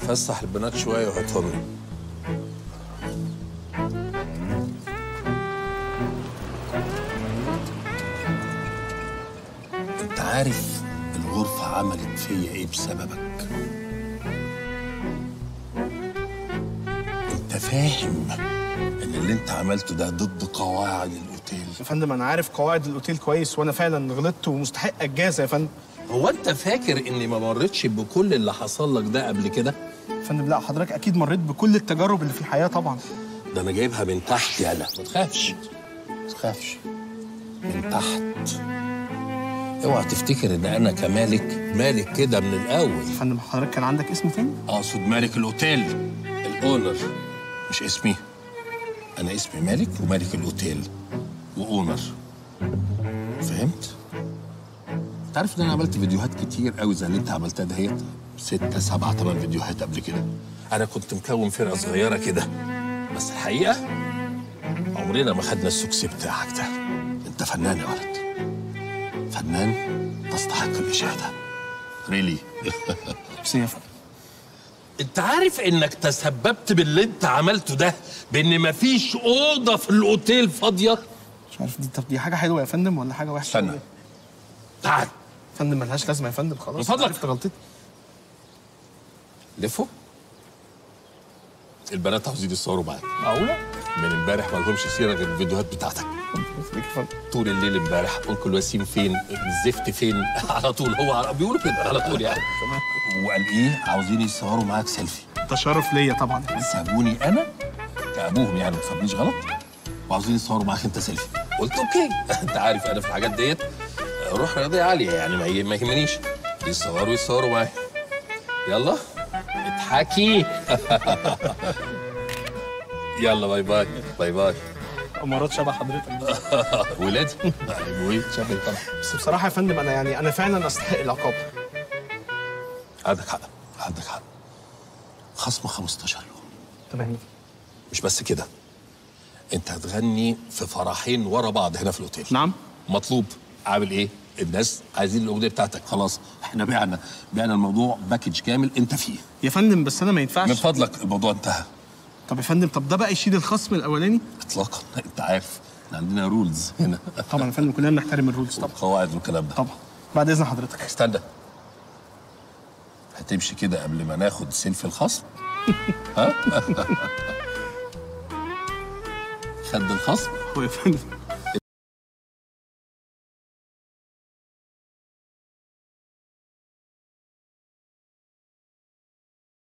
فسح البنات شويه وهاتهم لي انت عارف الغرفه عملت فيا ايه بسببك انت فاهم ان اللي انت عملته ده ضد قواعد الاوتيل يا فندم انا عارف قواعد الاوتيل كويس وانا فعلا غلطت ومستحق الجازه يا فندم هو انت فاكر اني ما مرتش بكل اللي حصل لك ده قبل كده يا فندم لا حضرتك اكيد مريت بكل التجارب اللي في الحياه طبعا ده انا جايبها من تحت يالا ما تخافش ما تخافش من تحت اوعى تفتكر ان انا كمالك مالك كده من الاول يا فندم حضرتك كان عندك اسم تاني اقصد مالك الاوتيل الاونر مش اسمي انا اسمي مالك ومالك الاوتيل واونر فهمت انت عارف ان انا عملت فيديوهات كتير قوي زي اللي انت عملتها دهيت ستة سبعة ثمان فيديوهات قبل كده انا كنت مكون فرقة صغيرة كده بس الحقيقة عمرنا ما خدنا السكسي بتاعك ده انت فنان يا ولد فنان تستحق الإشادة ريلي بس يا فندم انت عارف انك تسببت باللي انت عملته ده بان مفيش اوضه في الاوتيل فاضيه مش عارف دي طب دي حاجه حلوه يا فندم ولا حاجه وحشه استنى تعال يا فندم ملهاش لازمه يا فندم خلاص من فضلك. عرفت غلطتي لفوا البنات عاوزين يتصوروا معاك معقوله من امبارح ما لهمش سيره غير الفيديوهات بتاعتك يا فندم طول الليل امبارح انكل وسيم فين الزفت فين على طول هو على بيقولوا كده على طول يعني وقال ايه عاوزين يصوروا معاك سيلفي ده شرف ليا طبعا سابوني انا كابوهم يعني ما تفهمنيش غلط وعاوزين يصوروا معاك انت سيلفي قلت اوكي انت عارف انا في الحاجات ديت روح رياضيه عاليه يعني ما ي- ما يهمنيش يصوروا يصوروا معايا يلا اضحكي يلا باي باي باي باي امارات شبه حضرتك ولادي ابوي شافي طبعا بس بصراحه يا فندم انا يعني انا فعلا استحق العقاب عندك حق عندك حق خصم 15 يوم تمام مش بس كده انت هتغني في فرحين ورا بعض هنا في الاوتيل نعم مطلوب عامل ايه الناس عايزين الاغنيه بتاعتك خلاص احنا بعنا بعنا الموضوع باكج كامل انت فيه يا فندم بس انا ما من ينفعش فضلك الموضوع انتهى طب يا فندم طب ده بقى يشيل الخصم الاولاني اطلاقا انت عارف احنا عندنا رولز هنا طبعا يا فندم كلنا بنحترم الرولز طبعا قواعد والكلام ده طبعا بعد اذن حضرتك استنى هتمشي كده قبل ما ناخد سيلفي الخصم ها خد الخصم هو يا فندم